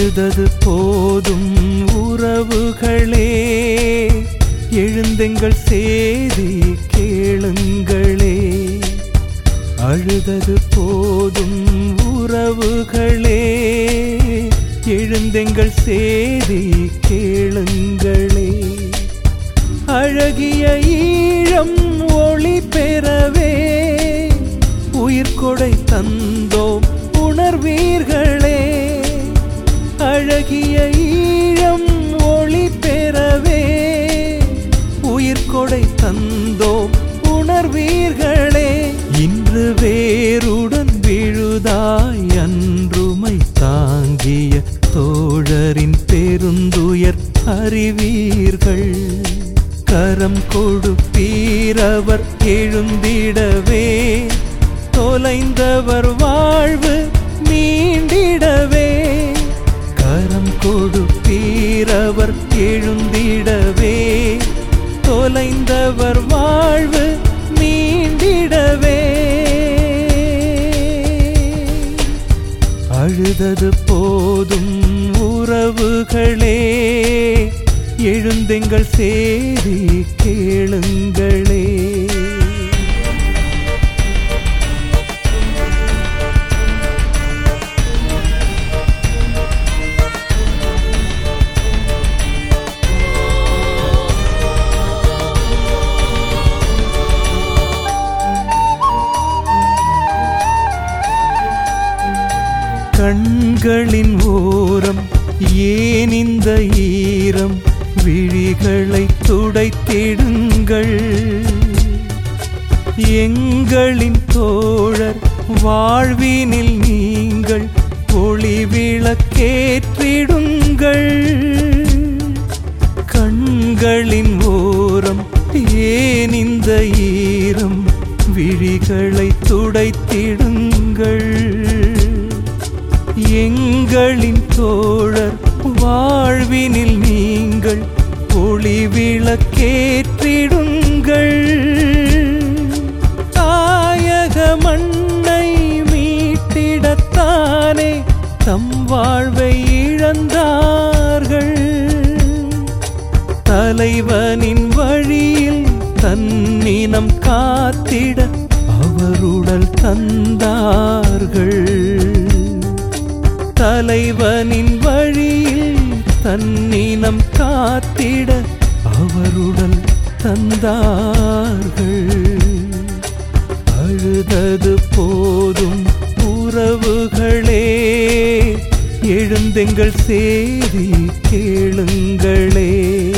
அழுதது போதும் உறவுகளே எழுந்தெங்கள் சேதி கேளுங்களே அழுதது போதும் உறவுகளே எழுந்தெங்கள் சேதி கேளுங்களே அழகிய ஈழம் ஒளி பெறவே உயிர்கொடை தந்தோம் உணர்வீர்களே அழகிய ஈழம் ஒளி பெறவே உயிர்கொடை தந்தோம் உணர்வீர்களே இன்று வேருடன் விழுதாய் அன்றுமை தாங்கிய தோழரின் பெருந்துயர் அறிவீர்கள் கரம் கொடுப்பீரவர் எழுந்திடவே தொலைந்தவர் வாழ்வு மீண்டிடவே கரம் கொடுப்பீரவர் எழுந்திடவே தொலைந்தவர் வாழ்வு மீண்டிடவே அழுதது போதும் உறவுகளே எழுந்தெங்கள் சேதி கேளுங்களே கண்களின் ஓரம் ஏன் இந்த ஈரம் விழிகளை துடைத்திடுங்கள் எங்களின் தோழர் வாழ்வினில் நீங்கள் ஒளி விளக்கேற்றிடுங்கள் கண்களின் ஓரம் ஏன் இந்த ஈரம் விழிகளை துடைத்திடுங்கள் எங்களின் தோழர் வாழ்வினில் நீங்கள் ஒளி விளக்கேற்றிடுங்கள் தாயக மண்ணை மீட்டிடத்தானே தம் வாழ்வை இழந்தார்கள் தலைவனின் வழியில் தன்னினம் காத்திட அவருடல் தந்தார்கள் தலைவனின் வழியில் தன்னினம் காத்திட அவருடல் தந்தார்கள் அழுதது போதும் உறவுகளே எழுந்தெங்கள் சேதி கேளுங்களே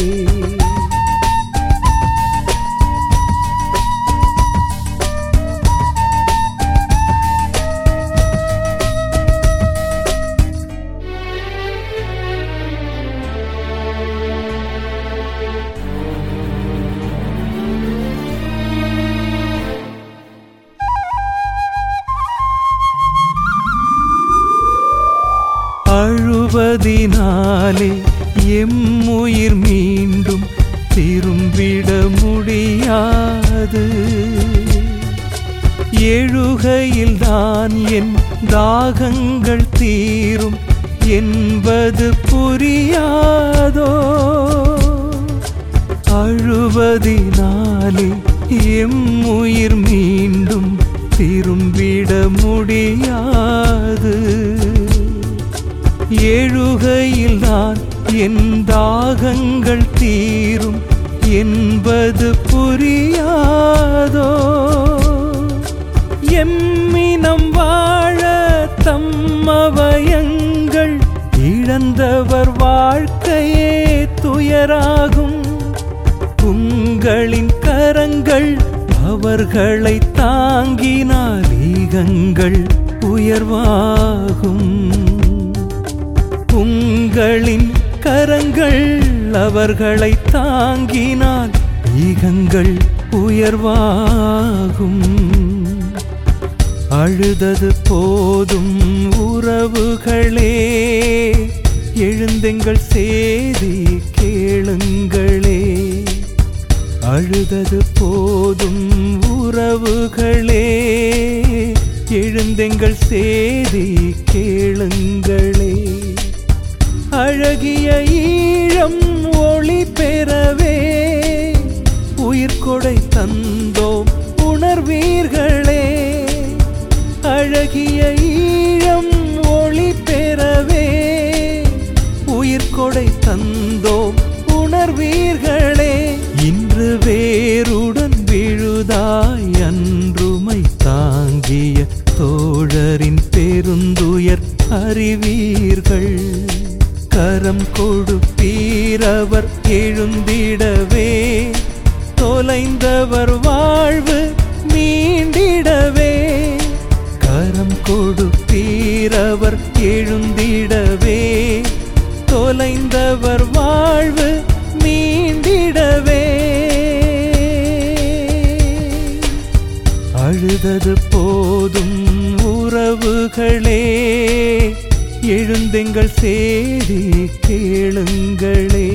அழுவதினாலே எம்முயிர் மீண்டும் திரும்பிட முடியாது எழுகையில்தான் என் தாகங்கள் தீரும் என்பது புரியாதோ அழுவதினாலே எம்முயிர் மீண்டும் திரும்பிட முடியாது எழுகையில் நான் என் தாகங்கள் தீரும் என்பது புரியாதோ எம்மினம் வாழ தம்மவயங்கள் இழந்தவர் வாழ்க்கையே துயராகும் உங்களின் கரங்கள் அவர்களை தாங்கினால் ஈகங்கள் உயர்வாகும் உங்களின் கரங்கள் அவர்களை தாங்கினால் ஈகங்கள் உயர்வாகும் அழுதது போதும் உறவுகளே எழுந்தெங்கள் சேதி கேளுங்களே அழுதது போதும் உறவுகளே எழுந்தெங்கள் சேதி கேளுங்களே அழகிய ஈழம் ஒளி பெறவே உயிர்கொடை தந்தோம் உணர்வீர்களே அழகிய ஈழம் ஒளி பெறவே உயிர்கொடை தந்தோம் உணர்வீர்களே இன்று வேருடன் விழுதாய் அன்றுமை தாங்கிய தோழரின் பெருந்துயர் அறிவீர்கள் கரம் கொடுப்பீரவர் எழுந்திடவே தொலைந்தவர் வாழ்வு மீண்டிடவே கரம் கொடுப்பீரவர் எழுந்திடவே தொலைந்தவர் வாழ்வு மீண்டிடவே அழுதது போதும் உறவுகளே எழுந்தெங்கள் சேதி கேளுங்களே